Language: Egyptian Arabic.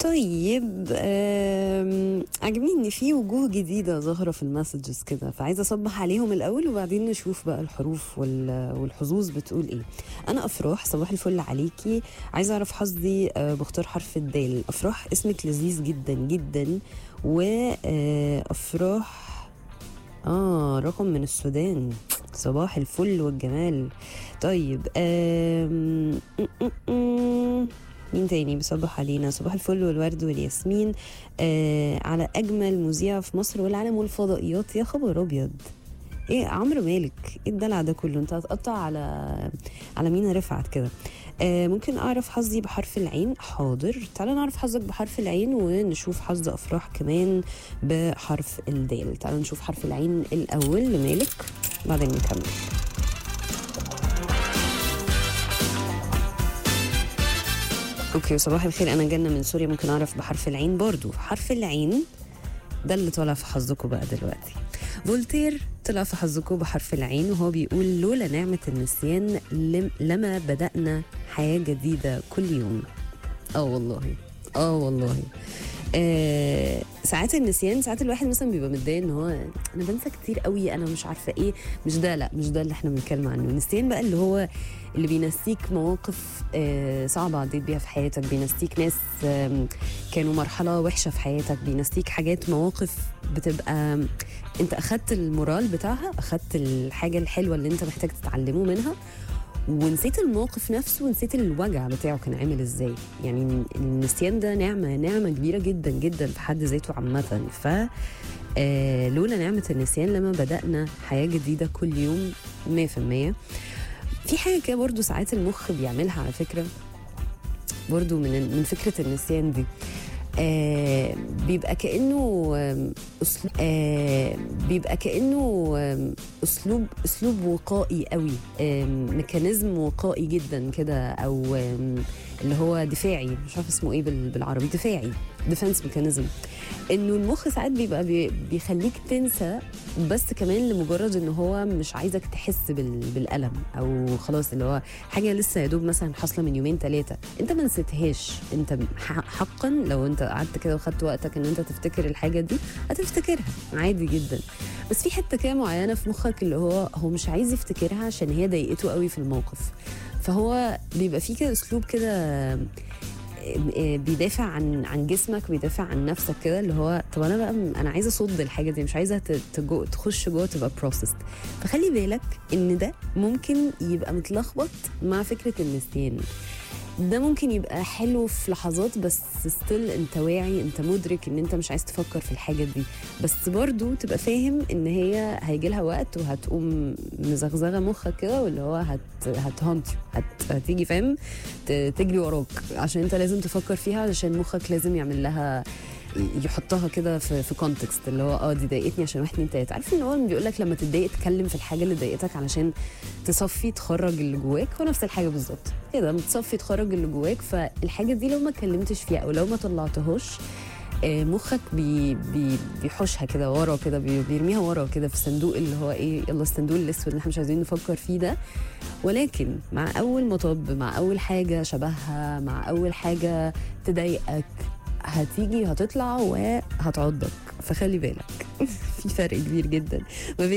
طيب آم، عجبني ان في وجوه جديده ظاهره في المسجز كده فعايزه اصبح عليهم الاول وبعدين نشوف بقى الحروف وال- والحظوظ بتقول ايه انا افراح صباح الفل عليكي عايزه اعرف حظي آه، بختار حرف الدال افراح اسمك لذيذ جدا جدا وافراح اه رقم من السودان صباح الفل والجمال طيب آم، م- م- م. مين تاني بيصبح علينا صباح الفل والورد والياسمين آه على اجمل مذيع في مصر والعالم والفضائيات يا خبر ابيض ايه عمرو مالك ايه الدلع ده كله انت هتقطع على على مين رفعت كده آه ممكن اعرف حظي بحرف العين حاضر تعالى نعرف حظك بحرف العين ونشوف حظ افراح كمان بحرف الدال تعالى نشوف حرف العين الاول لمالك بعدين نكمل اوكي وصباح الخير انا جنة من سوريا ممكن اعرف بحرف العين برضو حرف العين ده اللي طالع في حظكم بقى دلوقتي فولتير طلع في حظكم بحرف العين وهو بيقول لولا نعمة النسيان لم لما بدأنا حياة جديدة كل يوم اه والله اه والله آه ساعات النسيان ساعات الواحد مثلا بيبقى متضايق ان هو انا بنسى كتير قوي انا مش عارفه ايه مش ده لا مش ده اللي احنا بنتكلم عنه النسيان بقى اللي هو اللي بينسيك مواقف آه صعبه عديت بيها في حياتك بينسيك ناس آم، كانوا مرحله وحشه في حياتك بينسيك حاجات مواقف بتبقى انت اخدت المورال بتاعها اخدت الحاجه الحلوه اللي انت محتاج تتعلمه منها ونسيت الموقف نفسه ونسيت الوجع بتاعه كان عامل ازاي يعني النسيان ده نعمة نعمة كبيرة جدا جدا في حد ذاته عامة ف آه، لولا نعمة النسيان لما بدأنا حياة جديدة كل يوم 100% في حاجة كده برضو ساعات المخ بيعملها على فكرة برضو من من فكرة النسيان دي آه بيبقى كانه آم، اسلوب آه بيبقى كانه آم، اسلوب اسلوب وقائي قوي آم، ميكانيزم وقائي جدا كده او آم، اللي هو دفاعي مش عارفه اسمه ايه بال- بالعربي دفاعي ديفنس ميكانيزم انه المخ ساعات بيبقى بي- بيخليك تنسى بس كمان لمجرد ان هو مش عايزك تحس بال- بالالم او خلاص اللي هو حاجه لسه يا دوب مثلا حاصله من يومين ثلاثه انت ما نسيتهاش انت ح- حقا لو انت قعدت كده وخدت وقتك ان انت تفتكر الحاجه دي هتفتكرها عادي جدا بس في حته كده معينه في مخك اللي هو هو مش عايز يفتكرها عشان هي ضايقته قوي في الموقف فهو بيبقى فيه كده اسلوب كده آه، بيدافع عن عن جسمك بيدافع عن نفسك كده اللي هو طب انا بقى م- انا عايزه اصد الحاجه دي مش عايزه ت- تجو تخش جوه تبقى بروسيسد فخلي بالك ان ده ممكن يبقى متلخبط مع فكره النسيان ده ممكن يبقى حلو في لحظات بس ستيل انت واعي انت مدرك ان انت مش عايز تفكر في الحاجه دي بس برضو تبقى فاهم ان هي هيجي لها وقت وهتقوم مزغزغه مخك كده واللي هو هت هتهانت هت هتيجي فاهم ت- تجري وراك عشان انت لازم تفكر فيها علشان مخك لازم يعمل لها يحطها كده في في كونتكست اللي هو اه دي ضايقتني عشان واحد اتنين تلاته عارف ان هو بيقول لك لما تتضايق تتكلم في الحاجه اللي ضايقتك علشان تصفي تخرج اللي جواك هو نفس الحاجه بالظبط كده لما تصفي تخرج اللي جواك فالحاجه دي لو ما اتكلمتش فيها او لو ما طلعتهاش آه، مخك بي بي بيحوشها كده ورا كده بي بيرميها ورا كده في الصندوق اللي هو ايه يلا الصندوق الاسود اللي احنا مش عايزين نفكر فيه ده ولكن مع اول مطب مع اول حاجه شبهها مع اول حاجه تضايقك هتيجي هتطلع وهتعضك فخلي بالك في فرق كبير جدا ما بين